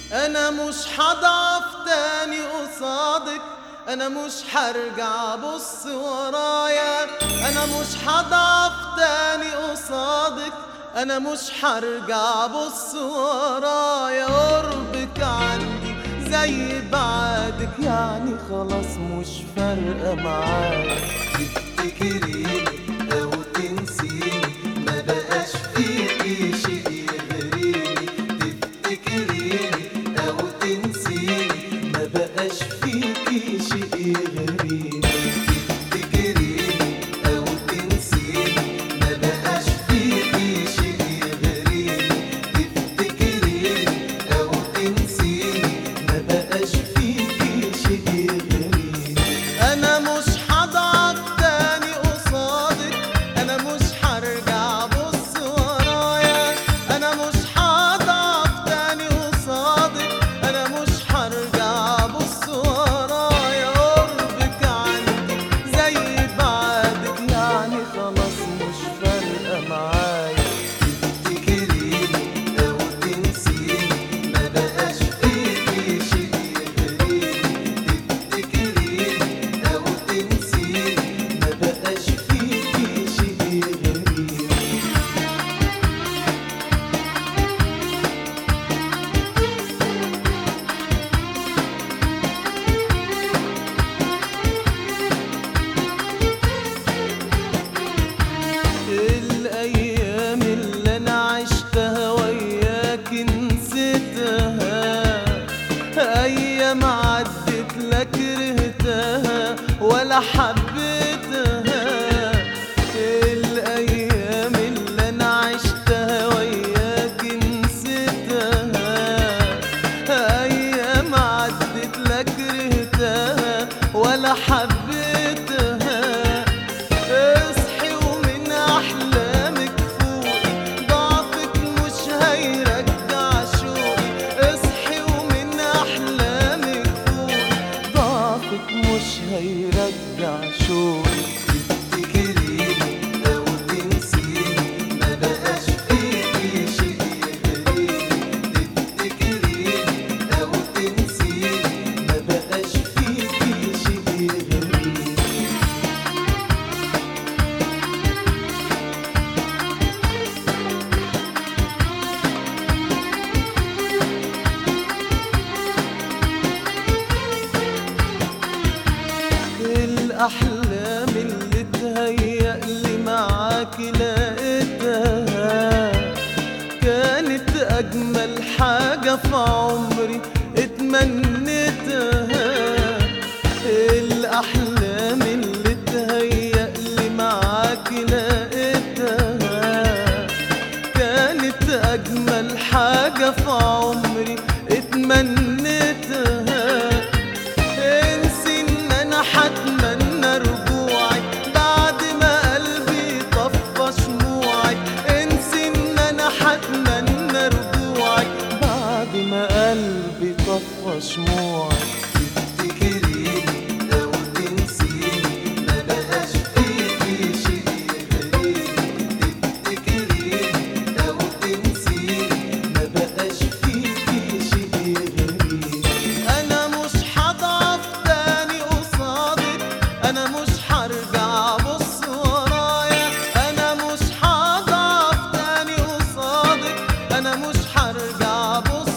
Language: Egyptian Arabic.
انا مش هضعف تاني قصادك انا مش هرجع ابص ورايا انا مش هضعف تاني قصادك انا مش هرجع ابص ورايا قربك عندي زي بعدك يعني خلاص مش فارقه معايا تفتكريني او تنسيني ما بقاش فيكي شيء يغريني تفتكريني او تنسيني ما بقاش فيكي شيء يغريني تفتكريني او تنسيني ما بقاش فيكي شيء يغريني تفتكريني او تنسيني ما بقاش فيكي شيء يغريني انا مش هضعف تاني قصادك انا مش هرجع ابص ورايا انا مش هضعف تاني قصادك انا مش هرجع ابص ورايا قربك عندي زي بعدك يعني خلاص مش فارقه معايا تفتكريني أو تنسيني ما بقاش فيكي شيء يغريني تفتكريني أو تنسيني ما بقاش فيكي شيء يغريني الأيام اللي أنا عشتها وياك نسيتها أيام عدت لا كرهتها ولا حبيتها الأيام اللي أنا عشتها وياك نسيتها أيام عدت لا كرهتها ولا حبيتها اصحي ومن احلامك فوقي ضعفك مش هيرجع شوقي اصحي ومن احلامك فوقي ضعفك مش هيرجع شوقي تفتكريني أو تنسيني ما بقاش فيكي شيء يغريني تفتكريني أو تنسيني ما بقاش فيكي شيء يغريني الأحلام اللي تهيأ لي معاك لقيتها كانت أجمل حاجة في عمري اتمنيتها الأحلام اللي تهيأ لي معاك لقيتها كانت أجمل حاجة في عمري اتمنيتها انسي ان انا هتمنى رجوعك بعد ما قلبي طفى شموعك انسي ان انا هتمنى رجوعك بعد ما قلبي طفى شموعك تفتكريني أو تنسيني ما بقاش فيكي شيء يغريني تفتكريني أو تنسيني ما بقاش فيكي شيء يغريني انا مش هضعف تاني قصادك انا مش هرجع ابص ورايا انا مش هضعف تاني قصادك انا مش هرجع ابص